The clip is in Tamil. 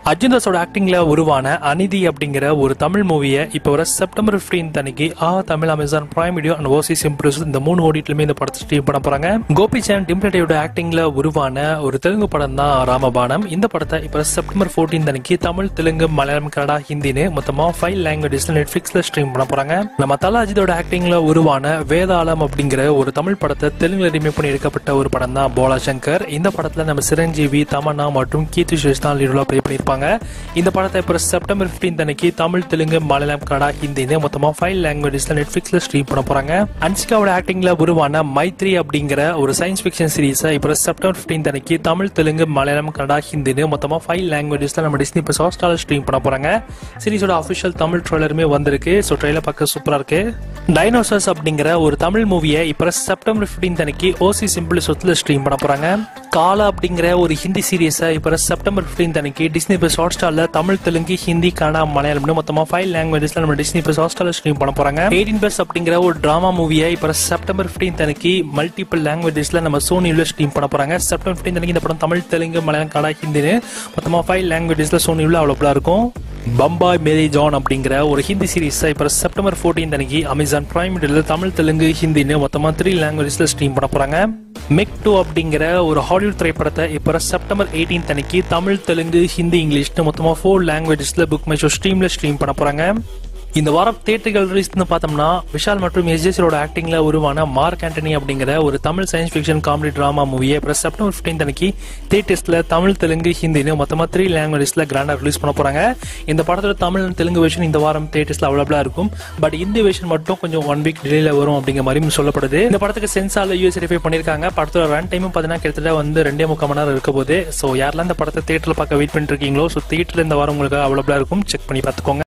அர்ஜுன் தாஸோட ஆக்டிங்ல உருவான அநீதி அப்படிங்கிற ஒரு தமிழ் மூவியை இப்போ வர செப்டம்பர் 15 அன்னைக்கு ஆ Tamil Amazon Prime video and ஓசி சிம்பிள்ஸ் இந்த மூணு ஓடிட்லுமே இந்த படத்தை ஸ்ட்ரீம் பண்ண போறாங்க கோபி சேன் டிம்ப்ளேட்டோட ஆக்டிங்ல உருவான ஒரு தெலுங்கு படம் தான் ராமபானம் இந்த படத்தை இப்போ செப்டம்பர் 14 அன்னைக்கு தமிழ் தெலுங்கு மலையாளம் கன்னடா ஹிந்தின்னு மொத்தமா ஃபைவ் லாங்குவேஜஸ்ல நெட்ஃபிளிக்ஸ்ல ஸ்ட்ரீம் பண்ண போறாங்க நம்ம தல அஜித்தோட ஆக்டிங்ல உருவான வேதாளம் அப்படிங்கிற ஒரு தமிழ் படத்தை தெலுங்குல ரீமேக் பண்ணி எடுக்கப்பட்ட ஒரு படம் தான் போலா சங்கர் இந்த படத்துல நம்ம சிரஞ்சீவி தமன்னா மற்றும் கீர்த்தி சுரேஷ் தான் லீடோட ப்ளே பண்ணியிருப்பாங்க இந்த படத்தை இப்போ செப்டம்பர் 15 அன்னைக்கு தமிழ் தெலுங்கு மலையாளம் கன்னடா ஹிந்தின்னு மொத்தமா ஃபைவ் லாங்குவேஜஸ்ல நெட்ஃபிளிக்ஸ்ல ஸ்ட்ரீம் பண்ண போறாங்க அன்சிகாவோட ஆக்டிங்ல உருவான மைத்ரி அப்படிங்கிற ஒரு சயின்ஸ் ஃபிக்ஷன் சீரிஸை இப்போ செப்டம்பர் 15 அன்னைக்கு தமிழ் தெலுங்கு மலையாளம் கன்னடா ஹிந்தின்னு மொத்தமா ஃபைவ் லாங்குவேஜஸ்ல நம்ம டிஸ்னி இப்போ ஹாஸ்டால ஸ்ட்ரீம் பண்ண போறாங்க சீரிஸோட அஃபிஷியல் தமிழ் ட்ரெய்லருமே வந்திருக்கு ஸோ ட்ரெய்லர் பார்க்க சூப்பரா இருக்கு டைனோசர்ஸ் அப்படிங்கிற ஒரு தமிழ் மூவியை இப்போ செப்டம்பர் 15 அன்னைக்கு ஓசி சிம்பிள் சொத்துல ஸ்ட்ரீம் பண்ண போறாங்க காலா அப்படிங்கிற ஒரு ஹிந்தி சீரியஸை இப்போ செப்டம்பர் 15 அன்னைக்கு டிஸ்னி பிளஸ் ஹாட் ஸ்டார்ல தமிழ் தெலுங்கு ஹிந்தி கன்னடா மலையாளம்னு மொத்தமா ஃபைவ் லாங்குவேஜஸ்ல நம்ம டிஸ்னி பிளஸ் ஹாட் ஸ்டார்ல ஸ்ட்ரீம் பண்ண போறாங்க எயிட்டீன் பிளஸ் அப்படிங்கிற ஒரு டிராமா மூவியை இப்போ செப்டம்பர் 15 அன்னைக்கு மல்டிபிள் லாங்குவேஜஸ்ல நம்ம சோனியில ஸ்ட்ரீம் பண்ண போறாங்க செப்டம்பர் 15 அன்னைக்கு இந்த படம் தமிழ் தெலுங்கு மலையாளம் கன்னடா ஹிந்தின்னு மொத்தமா ஃபைவ் லாங்குவேஜஸ்ல சோனியில அவைலபிளா இருக்கும் பம்பாய் மேரி ஜான் அப்படிங்கிற ஒரு ஹிந்தி சீரிஸ் இப்போ செப்டம்பர் 14 அன்னைக்கு அமேசான் பிரைம் வீடியோல தமிழ் தெலுங்கு ஹிந்தின்னு மொத்தமா த்ரீ லாங்குவேஜஸ்ல ஸ்ட்ரீம் பண்ண போறாங்க மெக் டூ அப்படிங்கிற ஒரு ஹாலிவுட் திரைப்படத்தை இப்போ செப்டம்பர் 18 அன்னைக்கு தமிழ் தெலுங்கு ஹிந்தி இங்கிலீஷ்னு மொத்தமா ஃபோர் லாங்குவேஜஸ்ல புக் மை ஷோ ஸ்ட்ரீம்ல ஸ்ட்ரீம் பண்ண போறாங்க இந்த வாரம் தேட்டர்கள் ரிலீஸ்னு பார்த்தோம்னா விஷால் மற்றும் எஸ்ஜேசியோட ஆக்டிங்ல உருவான மார்க் ஆண்டனி அப்படிங்கிற ஒரு Tamil science fiction comedy drama மூவியை அப்புறம் செப்டம்பர் 15 அன்னைக்கு தேட்டர்ஸ்ல தமிழ் தெலுங்கு ஹிந்தின்னு மொத்தமா த்ரீ லாங்குவேஜஸ்ல கிராண்டா ரிலீஸ் பண்ண போறாங்க இந்த படத்தோட தமிழ் and தெலுங்கு வெர்ஷன் இந்த வாரம் தேட்டர்ஸ்ல அவைலபிளா இருக்கும் பட் இந்தி வெர்ஷன் மட்டும் கொஞ்சம் ஒன் வீக் டிலேல வரும் அப்படிங்கிற மாதிரி சொல்லப்படுது இந்த படத்துக்கு சென்சார்ல யூஎஸ் வெரிஃபை பண்ணிருக்காங்க படத்தோட ரன் டைமும் பார்த்தீங்கன்னா கிட்டத்தட்ட வந்து ரெண்டே முக்கால் மணி நேரம் இருக்க போது ஸோ யாரெல்லாம் இந்த படத்தை தேட்டர்ல பார்க்க வெயிட் பண்ணிட்டு இருக்கீங்களோ ஸோ தேட்டர்ல இந்த வாரம் உங்களுக்கு அவைலபிளா இருக்கும் செக் பண்ணி பார்த்துக்கோங்க